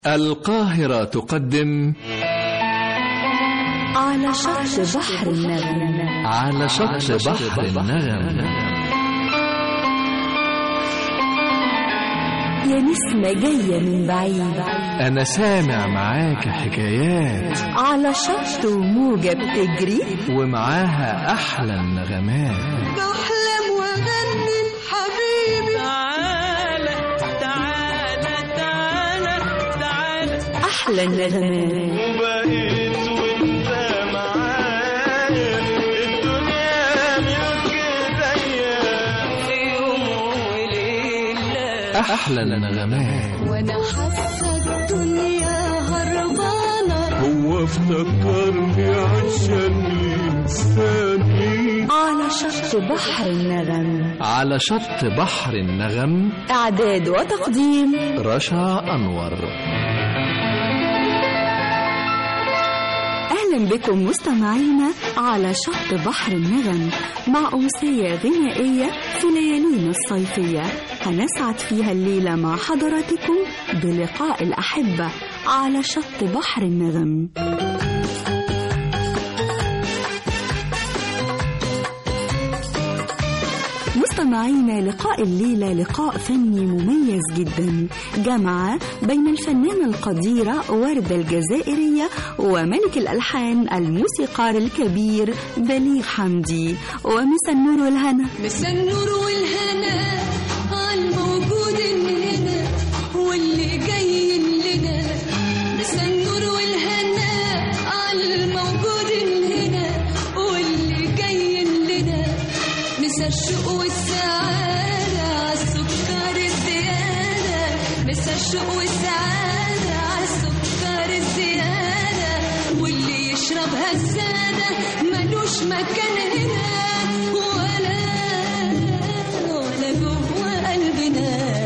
القاهرة تقدم على شط بحر النغم على شط بحر النغم يا نسمة جاية من بعيد أنا سامع معاك حكايات على شط وموجة بتجري ومعاها أحلى النغمات بحلم واغني حبيبي تعالى تعالى تعالى تعالى أحلى النغمات وبقيت وانت معايا الدنيا ملك ايديا في يوم وليله أحلى النغمات وانا حاسه الدنيا هربانه هو افتكرني عشان ينساني على شط بحر النغم على شط بحر النغم إعداد وتقديم رشا أنور أهلا بكم مستمعينا على شط بحر النغم مع أمسية غنائية في ليالينا الصيفية هنسعد فيها الليلة مع حضراتكم بلقاء الأحبة على شط بحر النغم مستمعينا لقاء الليلة لقاء فني مميز جدا جمع بين الفنانة القديرة وردة الجزائرية وملك الألحان الموسيقار الكبير بليغ حمدي ومس النور والهنا مسا النور والهنا عالموجود هنا واللي جاي لنا مسا النور والهنا عالموجود هنا واللي جاي لنا مسا الشوق والسعادة عالسكر الزيادة مسا الشوق والسعادة عالسكر الزيادة واللي يشربها السادة ملوش مكان هنا ولا ولا جوه قلبنا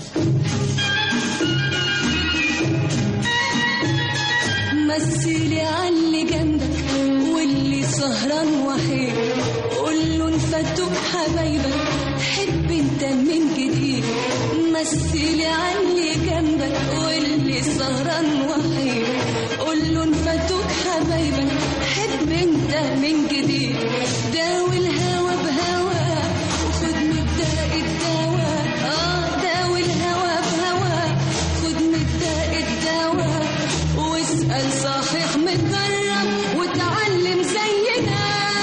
مثلي عاللي جنبك واللي سهران وحيد قول له انفتوك حبايبك حب انت من جديد مثلي عاللي جنبك واللي سهران وحيد قول له انفتوك حبايبك حب انت من جديد داوي الهوى بهوى وخد من الداء الدواء اه داوي الهوى بهوى خد من الداء الدواء واسأل صحيح متجرب وتعلم زينا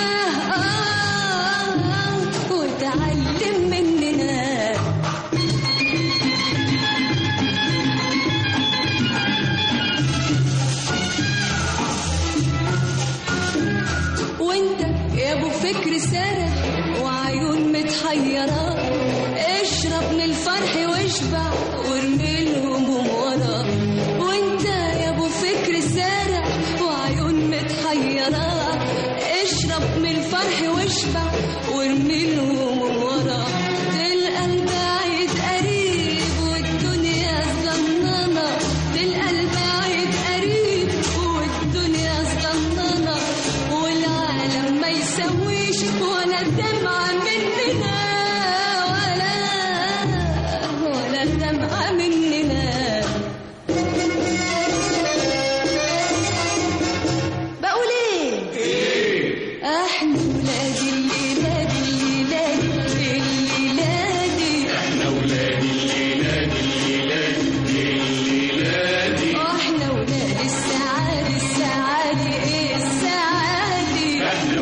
آه آه وتعلم مننا وانت يا ابو فكر سارح وعيون متحيرة اشرب من الفرح واشبع وارمي الهموم ورا وانت يا ابو فكر سارح وعيون متحيرة اشرب من الفرح واشبع وارمي الهموم ورا تلقى البعيد قريب والدنيا ظننة تلقى البعيد قريب والدنيا ظننة والعالم ما يسويش ولا دمعة مننا ولا ولا دمعة مننا بقول ايه احنا ولاد الليلاد الليلاد الليلادي احنا ولاد الليلاد الليلاد الليلادي احنا ولاد السعاد السعاد ايه السعادي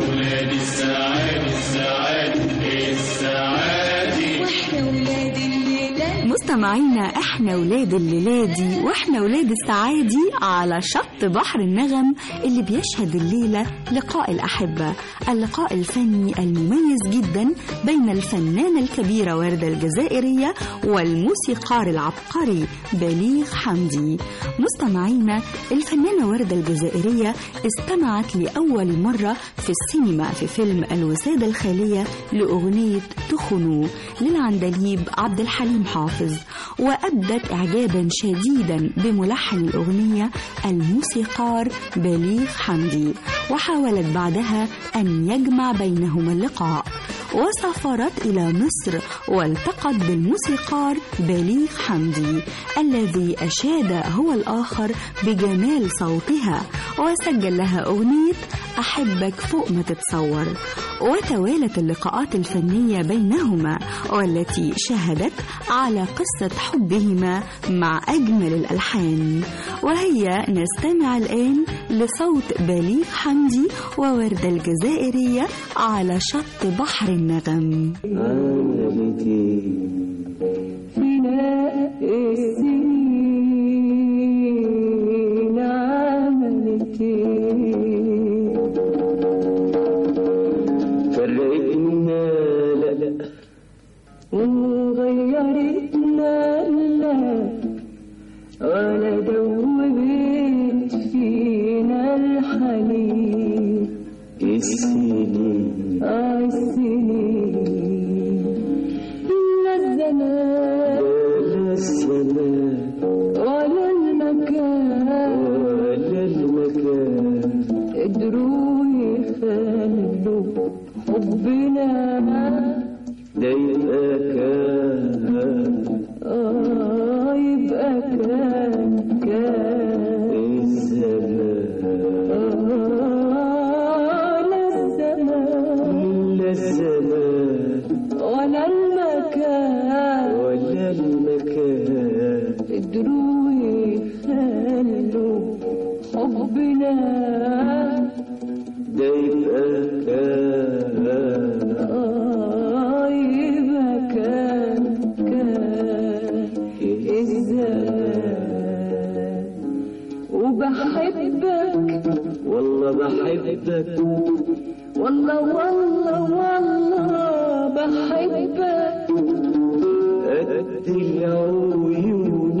واحنا ولاد الليلاد مستمعينا احنا ولاد الليلادي واحنا ولاد السعادي على شط بحر النغم اللي بيشهد الليلة لقاء الأحبة اللقاء الفني المميز جدا بين الفنانة الكبيرة وردة الجزائرية والموسيقار العبقري بليغ حمدي مستمعينا الفنانة وردة الجزائرية استمعت لأول مرة في السينما في فيلم الوسادة الخالية لأغنية تخنو للعندليب عبد الحليم حافظ وأبدت إعجابا شديدا بملحن الأغنية الموسيقار بليغ حمدي وحاولت بعدها أن يجمع بينهما اللقاء وسافرت إلى مصر والتقت بالموسيقار بليغ حمدي الذي أشاد هو الآخر بجمال صوتها وسجل لها أغنية أحبك فوق ما تتصور وتوالت اللقاءات الفنية بينهما والتي شهدت على قصة حبهما مع أجمل الألحان وهي نستمع الآن لصوت بليغ حمدي ووردة الجزائرية على شط بحر النغم فينا السنين عملت فرقتنا لا لا وغيرتنا لا ولا دوبت فينا الحنين السنين السنين لا الزمان ولا السماء ولا المكان ولا المكان قدروا يخلوا حبنا ده يبقى كان آه يبقى كان كان الزمان آه لا الزمان لا الزمان ولا المكان ولا المكان قدروا يخلوا حبنا ده يبقى كان آه يبقى كان كان الزمان وبحبك والله بحبك والله والله والله بحبك قد العيون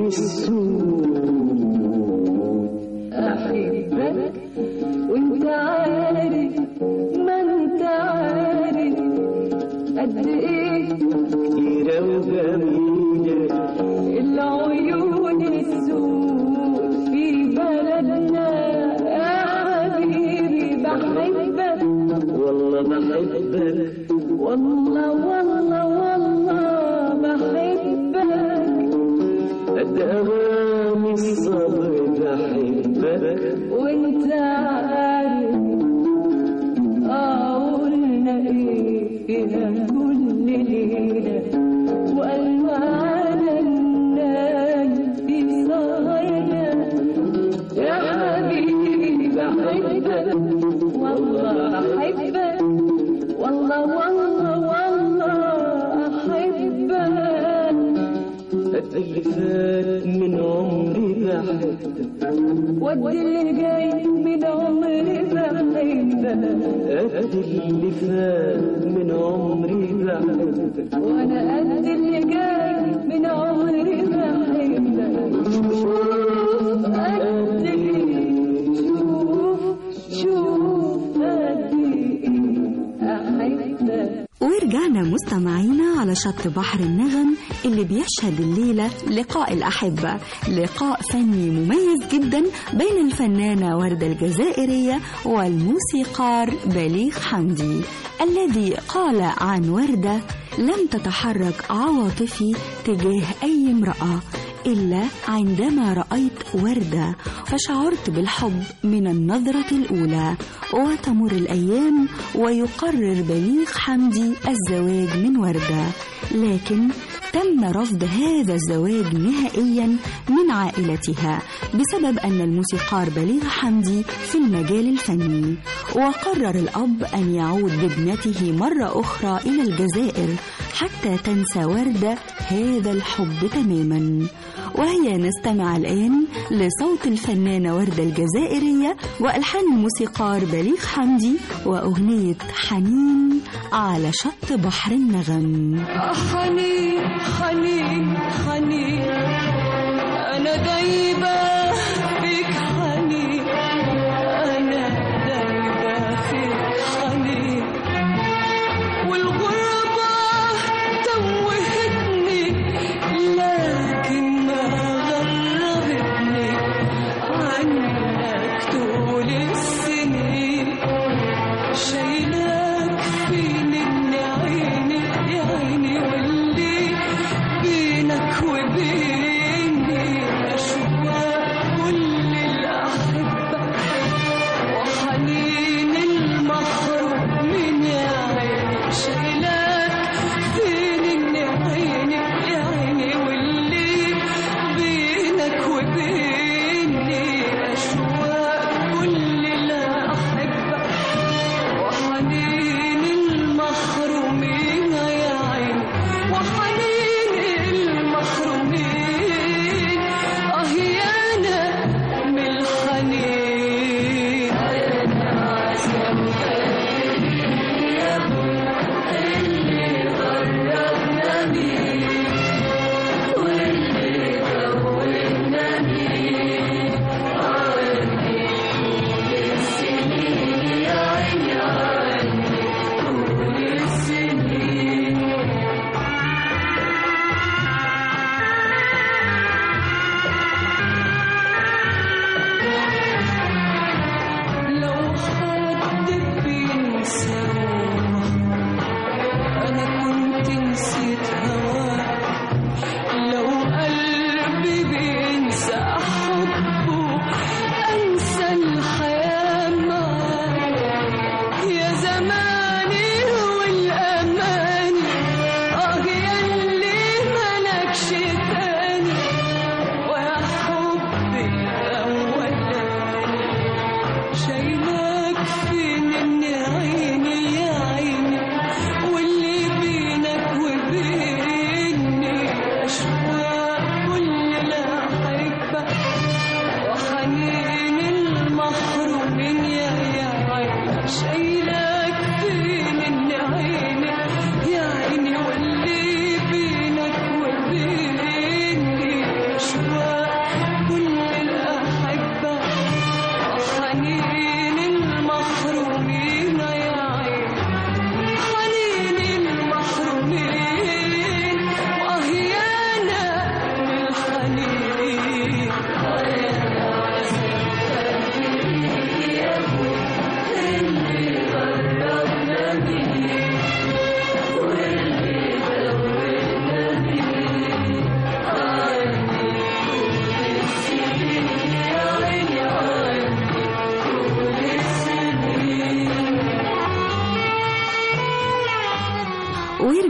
السود أحبك وانت عارف ما انت عارف قد ايه كتيرة وجميلة العيون السود في بلدنا يا حبيبي بحبك والله بحبك والله والله والله بحبك قد أوامي الصبر بحبك وانت عارف اه قلنا ايه فيها كل ليلة والوان الناي في سهرنا يا حبيبي بحبك والله احبك والله والله والله احبك قد اللي فات من عمري بحبك ودي اللي جاي من عمري بحبك قد اللي فات من عمري بحبك وانا قد اللي جاي من عمري بحبك شوف قد ايه شوف شوف قد ايه احبك ورجعنا مستمعينا على شط بحر النغم اللي بيشهد الليلة لقاء الأحبة لقاء فني مميز جدا بين الفنانة وردة الجزائرية والموسيقار بليغ حمدي الذي قال عن وردة لم تتحرك عواطفي تجاه أي امرأة إلا عندما رأيت وردة فشعرت بالحب من النظرة الأولى وتمر الأيام ويقرر بليغ حمدي الزواج من وردة لكن تم رفض هذا الزواج نهائيا من عائلتها بسبب أن الموسيقار بليغ حمدي في المجال الفني وقرر الأب أن يعود بابنته مرة أخرى إلى الجزائر حتى تنسى وردة هذا الحب تماما وهي نستمع الآن لصوت الفنانة وردة الجزائرية وألحان الموسيقار بليغ حمدي وأغنية حنين على شط بحر النغم حنين حنين حنين أنا دايبة فيك حنين أنا دايبة فيك حنين والغربة توهتني لكن ما غربتني عنك طول السنين شايلاك فين النعيم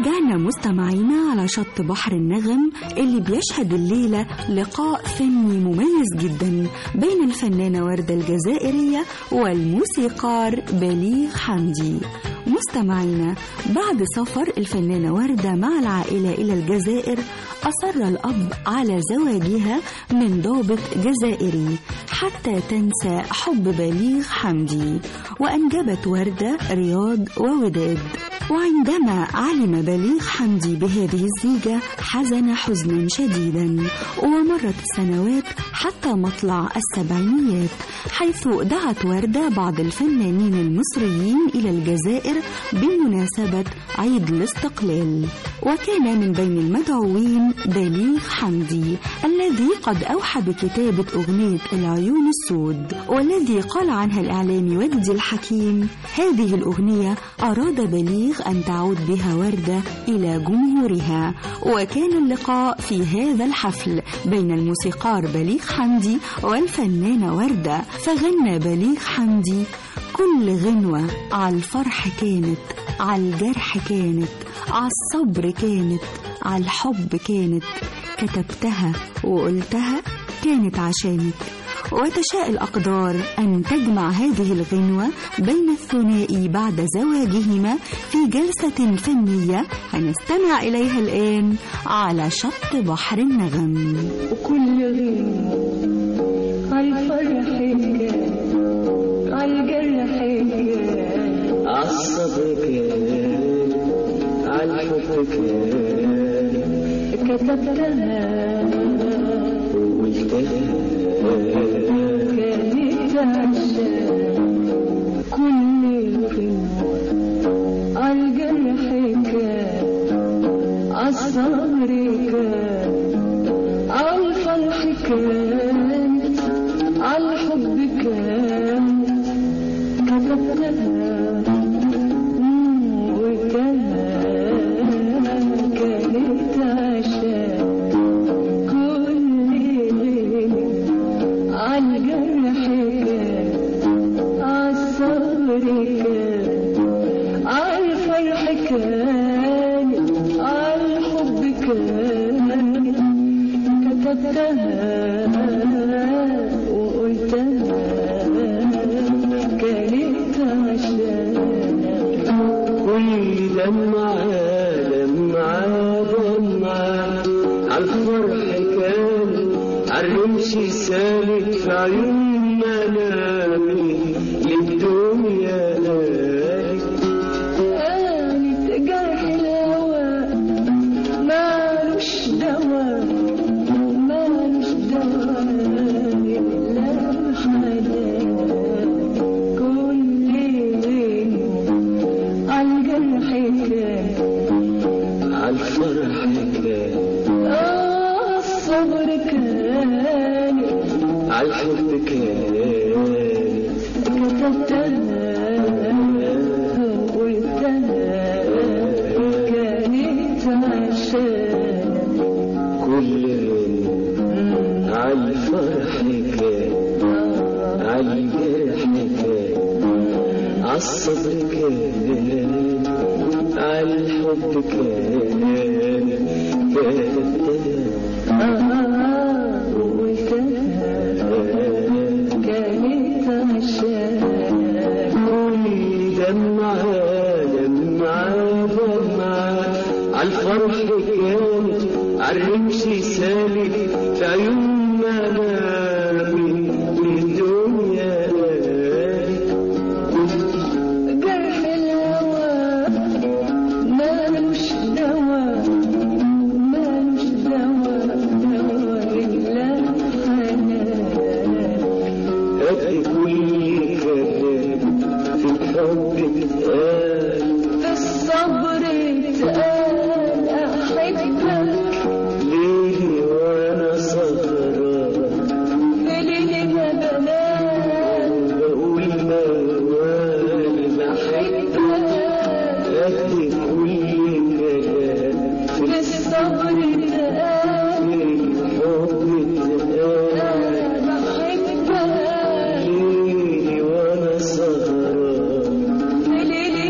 ورجعنا مستمعينا على شط بحر النغم اللي بيشهد الليلة لقاء فني مميز جدا بين الفنانة وردة الجزائرية والموسيقار بليغ حمدي مستمعينا بعد سفر الفنانة وردة مع العائلة إلى الجزائر أصر الأب على زواجها من ضابط جزائري حتى تنسى حب بليغ حمدي وأنجبت وردة رياض ووداد وعندما علم بليغ حمدي بهذه الزيجة حزن حزنا شديدا ومرت السنوات حتى مطلع السبعينيات حيث دعت وردة بعض الفنانين المصريين إلى الجزائر بمناسبة عيد الاستقلال وكان من بين المدعوين بليغ حمدي الذي قد أوحى بكتابة أغنية العيون السود والذي قال عنها الإعلامي وجدي الحكيم هذه الأغنية أراد بليغ أن تعود بها وردة إلى جمهورها وكان اللقاء في هذا الحفل بين الموسيقار بليغ حمدي والفنانة وردة فغنى بليغ حمدي كل غنوة على الفرح كانت على الجرح كانت على الصبر كانت على الحب كانت كتبتها وقلتها كانت عشانك وتشاء الأقدار أن تجمع هذه الغنوة بين الثنائي بعد زواجهما في جلسة فنية هنستمع إليها الآن على شط بحر النغم وكل غير عالفرح كان عالجرح كان عالصبر كان عالحب كان كتبتها وقلتها كانت عشان كل غنوة عالجرح كان عالصبر كان عالفرح كان عالحب كان كتبتها وكمان كانت عشان كل ليلة عالجرح كان عالصبر كان عالفرح كان عالحب كان كتبتها وقلتها كانت عشان كل دمعة دمعة دمعة عالفرح كان عالرمش سالك في عيون منامي للدنيا قالت قالت جرح الهوى مالوش دواء مالوش دواء إلا الحنان كل ليل عالجرح كان عالفرح كان آه الصبر كان عالحب كان كتبتها وقلتها كانت عشان كل غنى عالفرح كان عالجرح كان عالصبر كان عالحب كان كتبتها كانت عشان كل دمعة دمعة دمعة عالفرح كانت عالرمش سالك في عيون منامي للدنيا جرح الهوى مالوش دواء مالوش دواء دواء إلا الحنان قد كل كلام في الحب اتقال في الصبر اتقال أحبك ليلي وانا سهران في ليلة بنات بقول موال أحبك قد كل كلام في في الصبر اتقال الحب اتقال بحبك ليلي وانا سهران في ليلة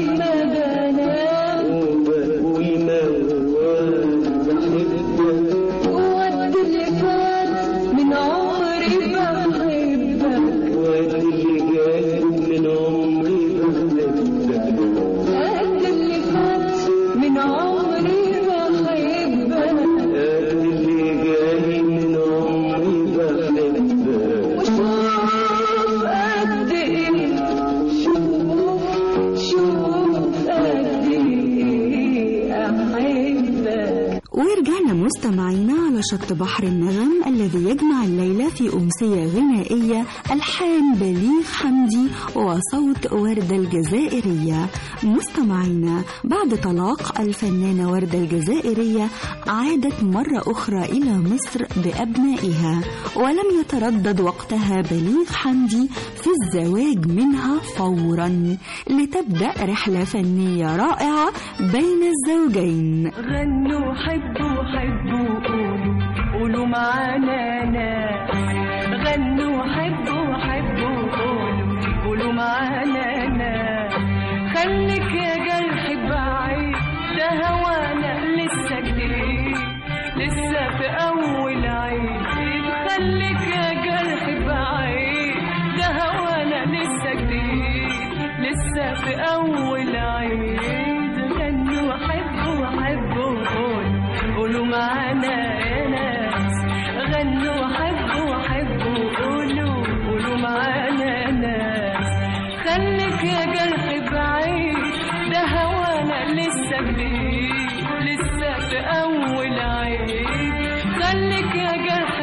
مستمعينا على شط بحر النغم الذي يجمع الليلة في أمسية غنائية ألحان بليغ حمدي وصوت وردة الجزائرية مستمعينا بعد طلاق الفنانة وردة الجزائرية عادت مرة أخرى إلى مصر بأبنائها ولم يتردد وقتها بليغ حمدي في الزواج منها فورا لتبدأ رحلة فنية رائعة بين الزوجين غنوا حبوا حبوا قولوا قولوا معانا ناس غنوا حبوا حبوا قولوا قولوا معانا ناس خليك يا جرح بعيد ده هوانا لسه جديد لسه في أول عيد خليك يا جرح بعيد ده هوانا لسه جديد لسه في أول عيد غنوا حبوا حبوا قولوا قولوا معانا يا ناس غنوا حبوا حبوا قولوا قولوا معانا يا ناس خليك يا جرح بعيد ده هوانا لسه جديد لسه في أول عيد خليك يا جرح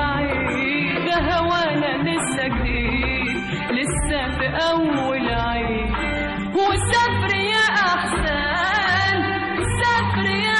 بعيد ده هوانا لسه جديد لسه في أول عيد وسافر يا أحسن سافر يا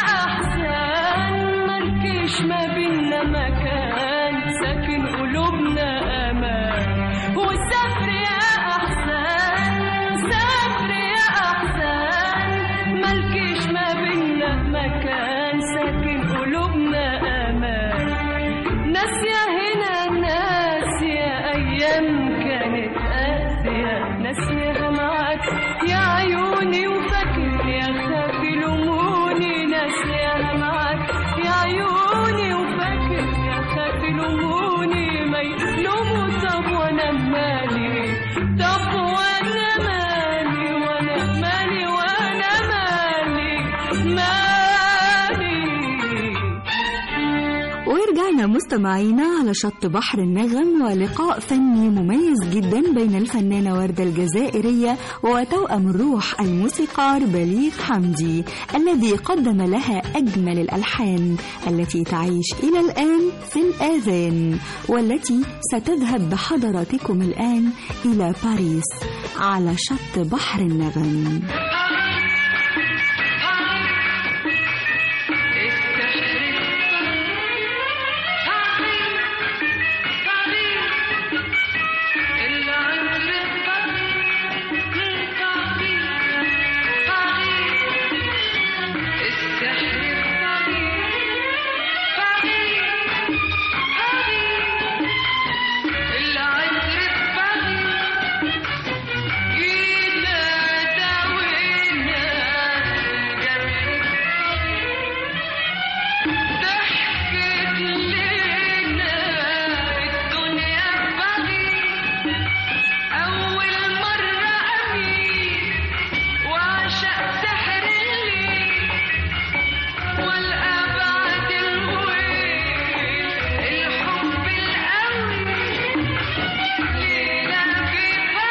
أحسن ملكيش ما بينا مكان ساكن قلوبنا أمان وسافر يا أحسن سافر يا أحسن ملكيش ما بينا مكان ساكن قلوبنا أمان ناسية هنا ناسية أيام كانت قاسية ناسية معاك يا عيوني وفاكر يا خافي لوموني ناسية معاك يا عيوني وفاكر يا خافي لوموني ما يلوموا طب وانا مالي طب وانا مالي وانا مالي وانا مالي مالي ورجعنا مستمعينا على شط بحر النغم ولقاء فني مميز جدا بين الفنانة وردة الجزائرية وتوأم الروح الموسيقار بليغ حمدي الذي قدم لها أجمل الألحان التي تعيش إلى الآن في الآذان والتي ستذهب بحضراتكم الآن إلى باريس على شط بحر النغم ضحكت لنا الدنيا بغي أول مرة أميل وعشق سحر الليل والأبعد الويل الحب القوي ليلة في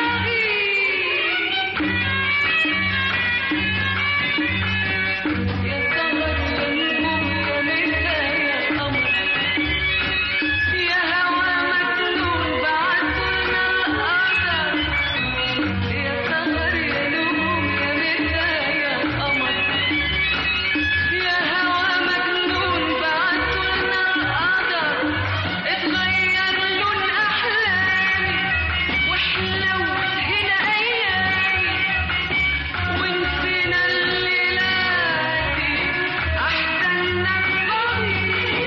بغي يا سهر يا نجوم يا ميتة يا قمر يا هوا مجنون بعتنا القدر يا سهر يا نجوم يا ميتة يا قمر يا هوا مجنون بعتنا القدر اتغير لون أحلامي وحلوت هنا أيامي ونسينا الليلاتي أحسن نفسي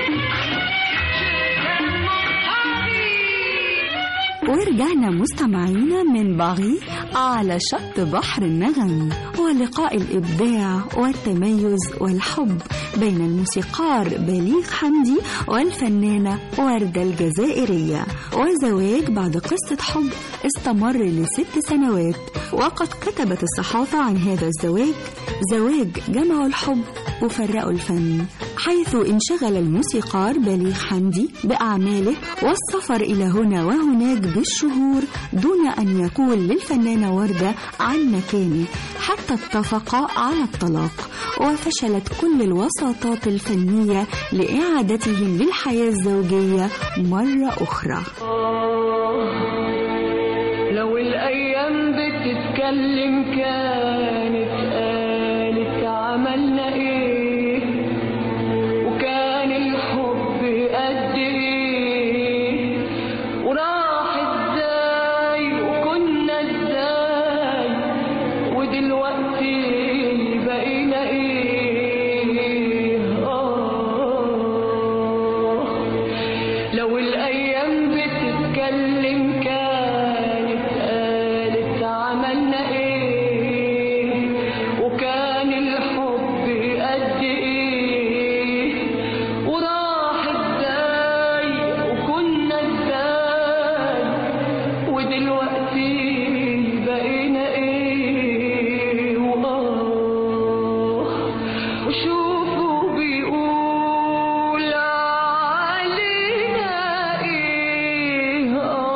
شيء مضحكي ورجعنا مستمعينا من باغي على شط بحر النغم ولقاء الإبداع والتميز والحب بين الموسيقار بليغ حمدي والفنانة وردة الجزائرية وزواج بعد قصة حب استمر لست سنوات وقد كتبت الصحافة عن هذا الزواج زواج جمعوا الحب وفرقوا الفن حيث انشغل الموسيقار بليغ حمدي بأعماله والسفر إلى هنا وهناك بالشهور دون أن يقول للفنانة وردة عن مكانه حتى اتفقا على الطلاق وفشلت كل الوساطات الفنية لإعادتهم للحياة الزوجية مرة أخرى لو الأيام بتتكلم كانت قالت عملنا إيه وكان الحب قد إيه وراح إزاي وكنا إزاي ودلوقتي بقينا إيه آه لو الأيام بتتكلم كانت قالت عملنا إيه وكان الحب قد إيه وراح إزاي وكنا إزاي ودلوقتي بقينا إيه وآه وشوفوا بيقول علينا إيه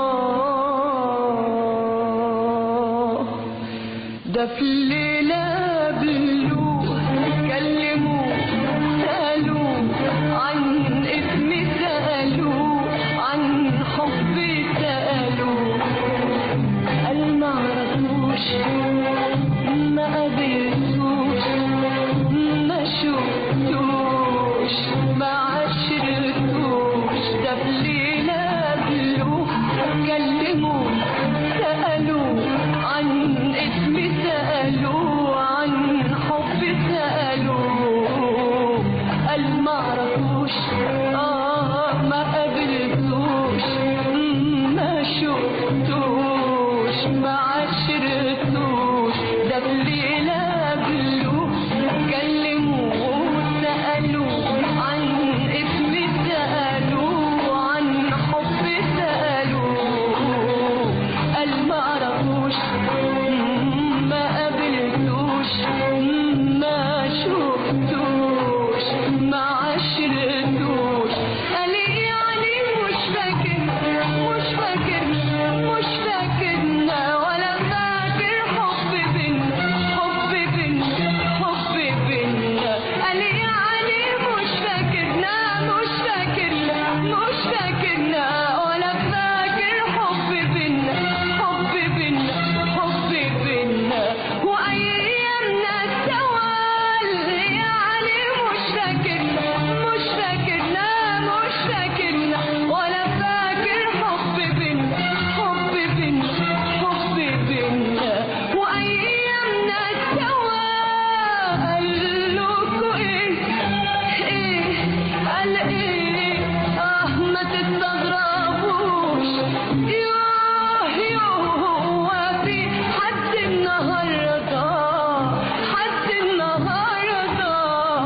آه ده في الليلة بلوه كلموه سألوه عن اسمي سألوه عن حبي سألوه قال ما عرفوش ما قابلتوش ما شفتوش ما عشرتوش ده في ليلة بلوه كلموه سألوه عن اسمي سألوه عن حبي سألوه قال ما عرفوش آه ما قابلتوش ما شفتوش ما عشرتوش ده الليلة بلوه كلموه سألوه عن اسمي سألوه عن حبي سألوه قال ما عرفوش ما قابلتوش ما شفتوش ما عشرتوش قال يعني مش فاكر مش فاكر مش فاكرنا ولا فاكر حب بينا حب بينا حب بينا قال يعني مش فاكرنا مش فاكرنا مش فاكرنا ولا فاكر حب بينا حب بينا حب بينا وايامنا سوال يعني مش فاكرنا مش فاكرنا مش فاكرنا ولا فاكر حب بينا حب بينا حب بينا وايامنا سوال لكوا ايه ايه قال ايه اه ما تستغربوش يوه يوه هو في حد النهارده حد النهارده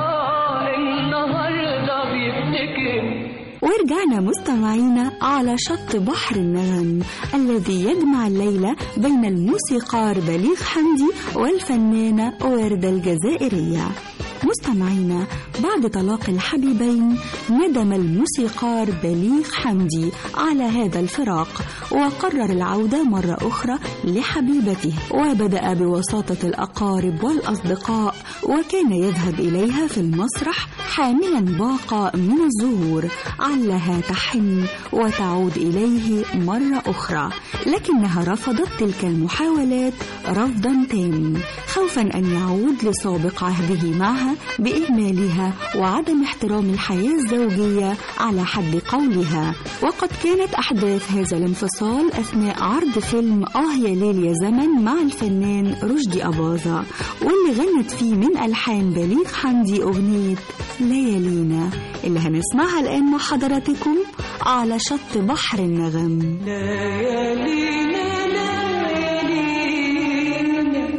النهارده بيفتكر ورجعنا مستمعينا على شط بحر النغم الذي يجمع الليلة بين الموسيقار بليغ حمدي والفنانة وردة الجزائرية مستمعينا بعد طلاق الحبيبين ندم الموسيقار بليغ حمدي على هذا الفراق وقرر العودة مرة أخرى لحبيبته وبدأ بوساطة الأقارب والأصدقاء وكان يذهب إليها في المسرح حاملا باقة من الزهور علها تحن وتعود إليه مرة أخرى لكنها رفضت تلك المحاولات رفضا تام خوفا أن يعود لسابق عهده معها بإهمالها وعدم احترام الحياة الزوجية على حد قولها وقد كانت أحداث هذا الانفصال أثناء عرض فيلم آه يا ليل يا زمن مع الفنان رشدي أباظة واللي غنت فيه من ألحان بليغ حمدي أغنية ليالينا اللي هنسمعها الآن مع حضراتكم على شط بحر النغم ليالينا ليالينا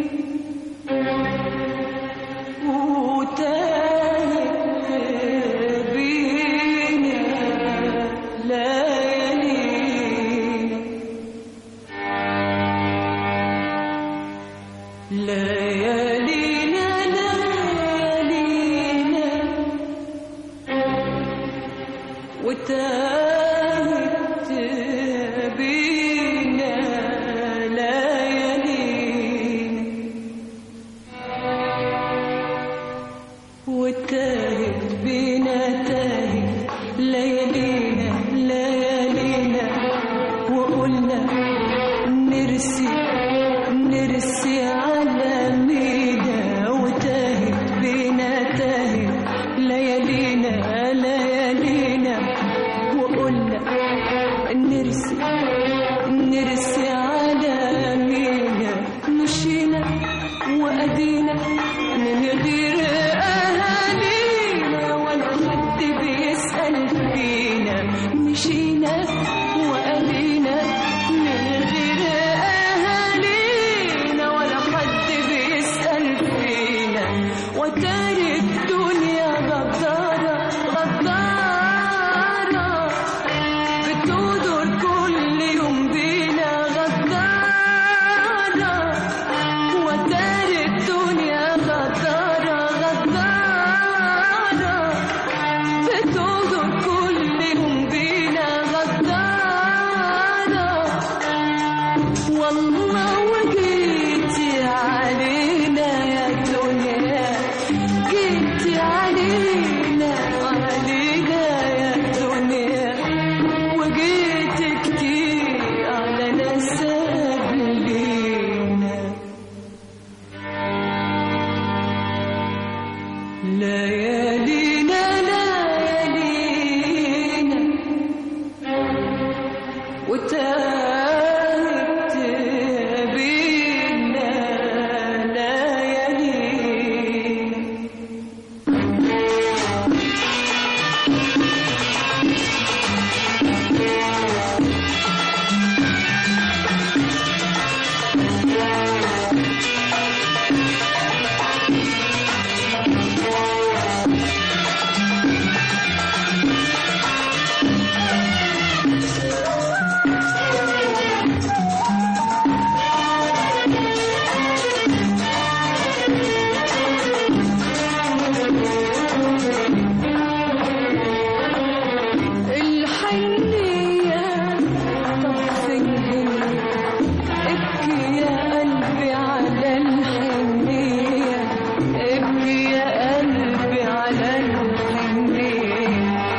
وتايه بينا ليالينا ليالينا ليالينا وقلنا نرسي نرسي على مينا وتاهت بينا تاهت ليالينا ليالينا وقلنا نرسي نرسي على مينا مشينا وأدينا من غير أهالينا ولا حد بيسأل فينا مشينا وأدينا من غير أهالينا ولا حد بيسأل فينا وتاري الدنيا غدارة غدارة بتودر كل يوم بينا غدارة ودار الدنيا غدارة غدارة بتودر كل يوم بينا غدارة والله وجيتي علينا يا دنيا جيتي علينا علينا يا دنيا وجيت كتير على ناس قبلينا ليالينا ليالينا وتاهت بينا ليالينا الحنية طفي ابكي يا قلبي على الحنية ابكي يا قلبي على الحنية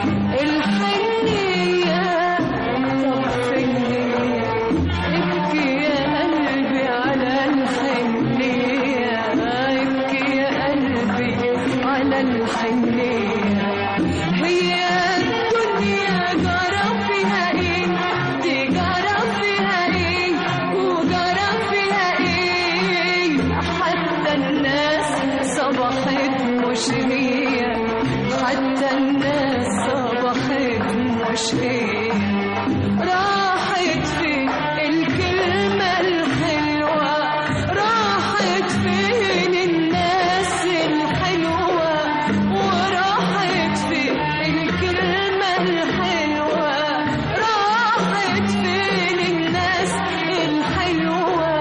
الحنية طفي ابكي يا قلبي على الحنية ابكي يا قلبي على الحنية هي الدنيا جرى فيها ايه دي جرى فيها ايه وجرى فيها ايه حتى الناس صبحت مش هي حتى الناس صبحت مش هي راحت فين الكلمة الحلوة راحت فين الناس الحلوة وراحت فين الكلمة الحلوة راحت فين الناس الحلوة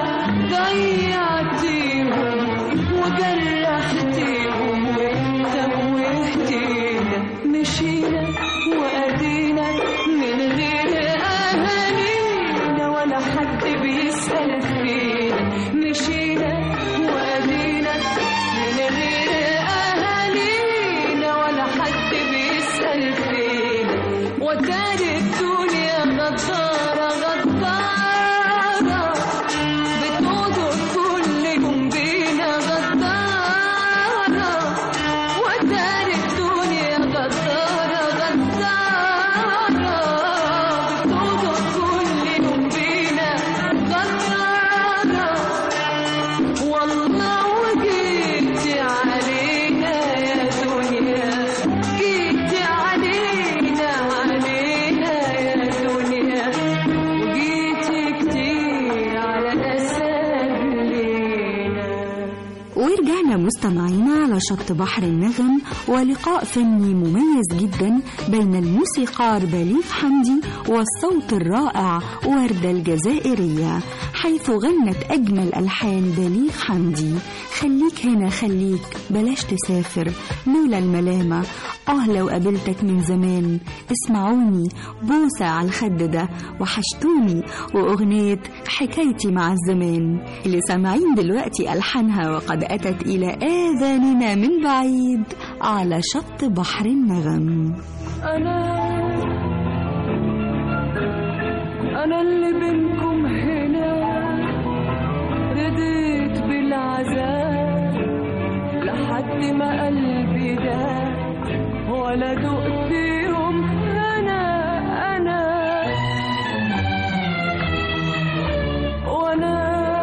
ضيعتيهم وجرحتيهم وتوهتينا مشينا وأدينا من غير أهالينا ولا حد بيسأل فينا مشينا وأدينا من غير أهالينا ولا حد بيسأل فينا ودار الدنيا غدارة غدارة بتودر كل يوم بينا غدارة ودار الدنيا غدارة غدارة بتودر كل يوم بينا غدارة والله وجيتي علينا يا دنيا جيتي علينا علينا يا دنيا وجيتي كتير على أسابينا ورجعنا مستمعينا على شط بحر النغم ولقاء فني مميز جدا بين الموسيقار بليغ حمدي والصوت الرائع وردة الجزائرية حيث غنت أجمل ألحان بليغ حمدي خليك هنا خليك بلاش تسافر لولا الملامة آه لو قابلتك من زمان اسمعوني بوسة على الخد ده وحشتوني وأغنية حكايتي مع الزمان اللي سامعين دلوقتي ألحانها وقد أتت إلى آذاننا من بعيد على شط بحر النغم أنا أنا اللي بينكم هنا رضيت بالعذاب لحد ما قلبي ده ولا دقت يوم أنا أنا وأنا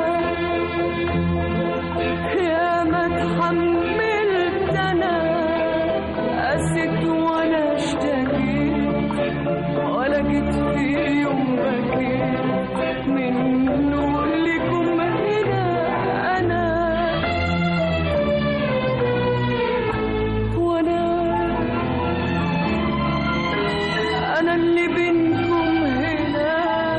يا ما اتحملت أنا قست وأنا اشتكيت ولا جيت في يوم بكيت منه لكم هنا أنا وأنا أنا اللي بينكم هنا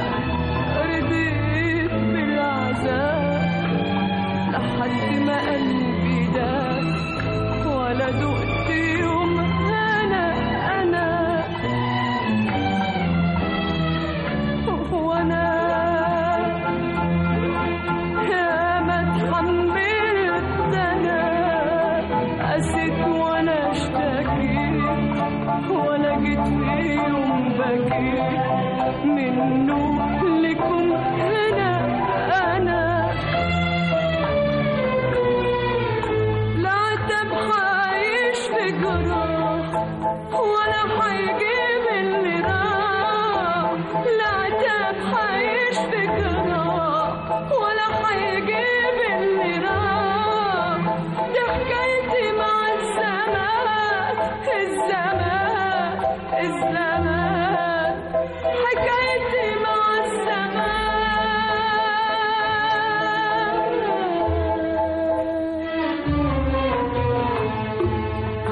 رضيت بالعذاب لحد ما قلبي ده ولا دقت يوم أنا أنا وانا يا ما اتحملت انا قسيت وانا اشتكيت ولا جيت في يوم بكيت منه لكم هنا انا لا عتب عايش في جراح ولا هيجيب اللي راح لا عتب عايش في جراح ولا هيجيب اللي راح دي حكايتي مع الزمان الزمان الزمان حكايتي مع الزمان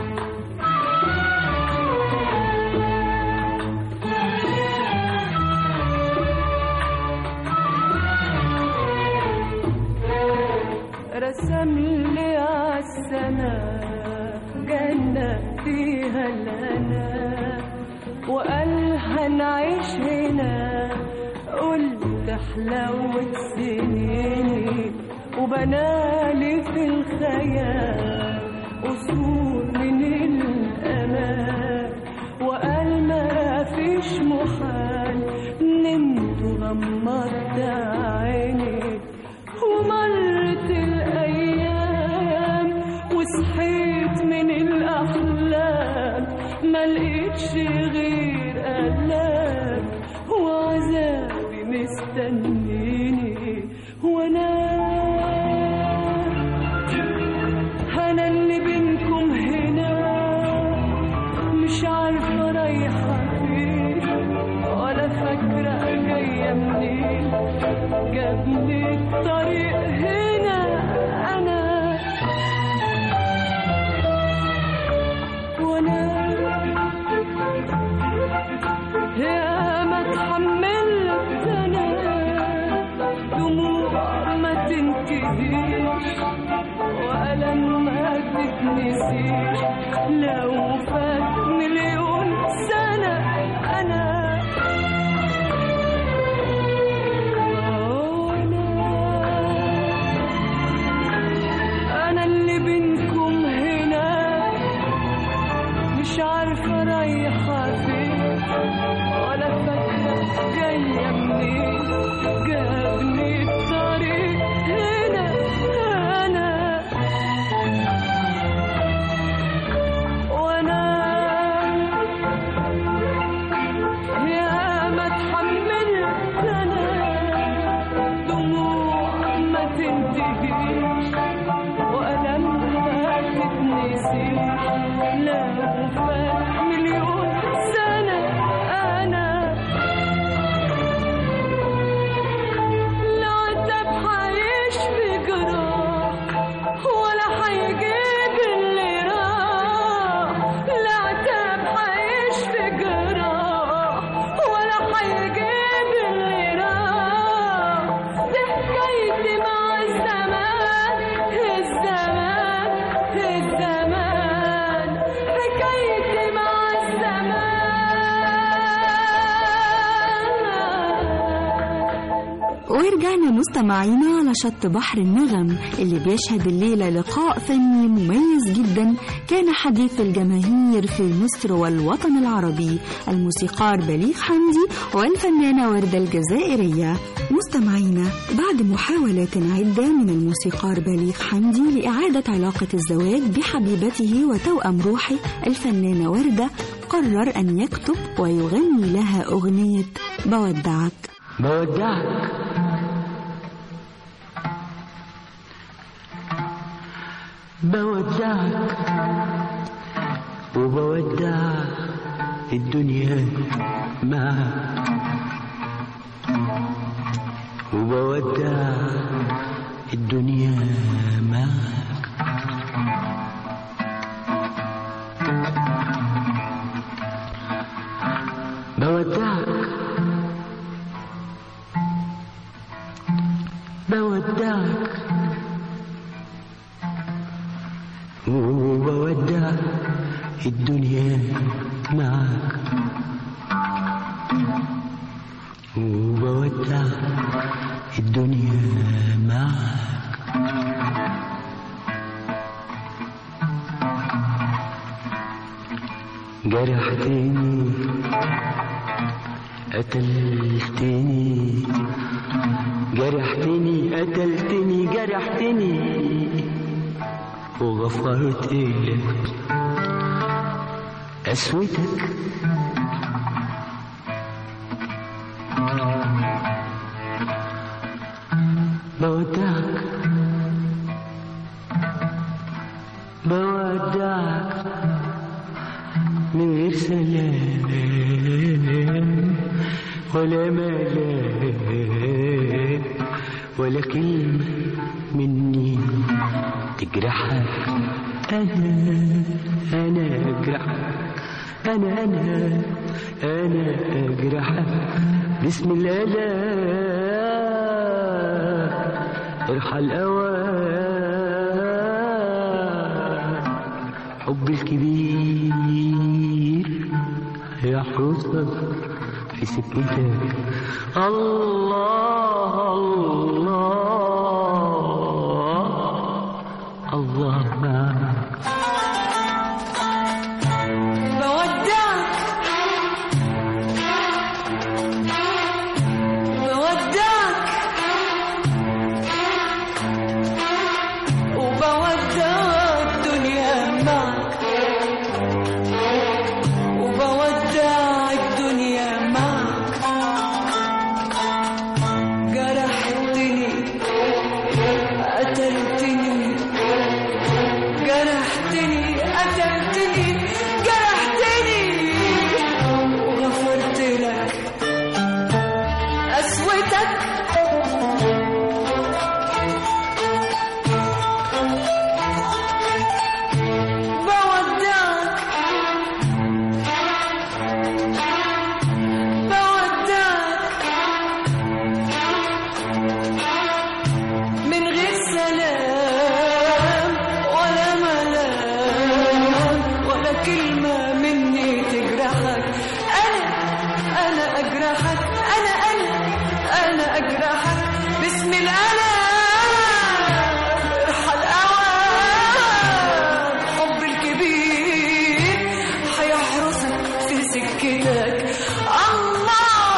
رسم لي عالسنة جنة فيها الهنا وقال هنعيش هنا قلت حلاوة سنيني وبنالي في الخيال قصور من الأمان وقال ما فيش محال نمت وغمضت عيني ومرت الأيام وصحيت من الأحلام ما لقيتش غير ألام وعذابي مستنيني وأنا أنا اللي بينكم هنا مش عارفة رايحة فين ولا فاكرة جاية منين جابني الطريق هنا أنا وأنا يا ما اتحملت أنا دموع ما تنتهيش وألم ما تتنسيش لو فات مليون سنة أنا أنا اللي بينكم هنا مش عارفة رايحة فين ولا فاكرة جاية منين جابني الطريق هنا أنا وأنا ورجعنا مستمعينا على شط بحر النغم اللي بيشهد الليلة لقاء فني مميز جدا كان حديث الجماهير في مصر والوطن العربي الموسيقار بليغ حمدي والفنانة وردة الجزائرية مستمعينا بعد محاولات عدة من الموسيقار بليغ حمدي لإعادة علاقة الزواج بحبيبته وتوأم روحه الفنانة وردة قرر أن يكتب ويغني لها أغنية بودعك بودعك بودعك وبودع الدنيا معك وبودع الدنيا معك بودعك بودعك وبودع الدنيا معك وبودع الدنيا معك جرحتني قتلتني جرحتني قتلتني جرحتني وغفرت لك قسوتك بودعك بودعك من غير سلام ولا ملام ولا كلمة مني تجرحك أنا أنا أجرحك أنا أنا أنا أجرحك بسم الآلام ارحل أوان حب الكبير يحرسك في سكتك الله الله الله معك بودعك بودعك وبودع الدنيا معك وبودع الدنيا معك جرحتني قتلتني جرحتني قتلتني جرحتني وغفرت لك قسوتك بودعك بودعك من غير سلام ولا ملام ولا كلمة مني تجرحك أنا أنا أجرحك أنا أنا أنا أجرحك باسم الألم ارحل أوان حب الكبير هيحرسك في سكتك الله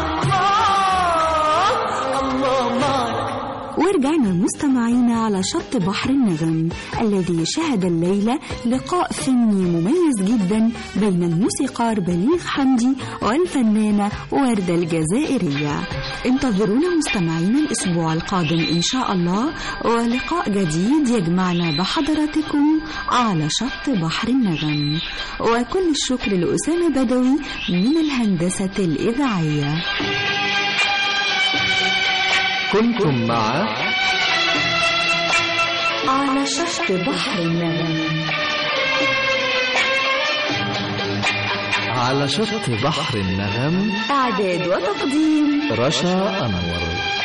الله الله معك ورجعنا مستمعينا على شط بحر النغم الذي شهد الليلة لقاء فني مميز جدا بين الموسيقار بليغ حمدي والفنانة وردة الجزائرية انتظرونا مستمعينا الأسبوع القادم إن شاء الله ولقاء جديد يجمعنا بحضراتكم على شط بحر النغم وكل الشكر لأسامة بدوي من الهندسة الإذاعية كنتم مع على شط بحر النغم على شط بحر النغم إعداد وتقديم رشا أنور